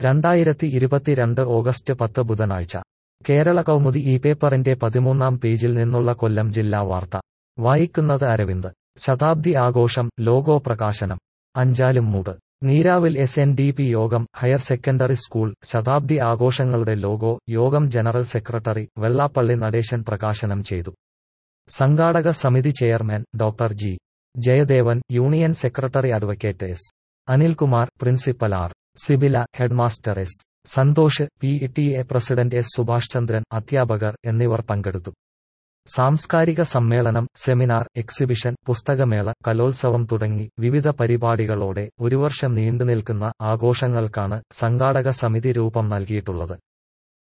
രണ്ടായിരത്തി ഇരുപത്തിരണ്ട് ഓഗസ്റ്റ് പത്ത് ബുധനാഴ്ച കേരള കൗമുദി ഈ പേപ്പറിന്റെ പതിമൂന്നാം പേജിൽ നിന്നുള്ള കൊല്ലം ജില്ലാ വാർത്ത വായിക്കുന്നത് അരവിന്ദ് ശതാബ്ദി ആഘോഷം ലോഗോ പ്രകാശനം Anchalummoodu Neeravil S N D P യോഗം ഹയർ സെക്കൻഡറി സ്കൂൾ ശതാബ്ദി ആഘോഷങ്ങളുടെ ലോഗോ യോഗം ജനറൽ സെക്രട്ടറി വെള്ളാപ്പള്ളി നടേശൻ പ്രകാശനം ചെയ്തു സംഘാടക സമിതി chairman doctor G Jayadevan union secretary advocate S Anilkumar principal R Sibila headmaster S Santhosh P T A president S Subhash Chandran അധ്യാപകർ എന്നിവർ പങ്കെടുത്തു സാംസ്കാരിക സമ്മേളനം സെമിനാർ എക്സിബിഷൻ പുസ്തകമേള കലോത്സവം തുടങ്ങി വിവിധ പരിപാടികളോടെ ഒരു വർഷം നീണ്ടുനിൽക്കുന്ന ആഘോഷങ്ങൾക്കാണ് സംഘാടക സമിതി രൂപം നൽകിയിട്ടുള്ളത്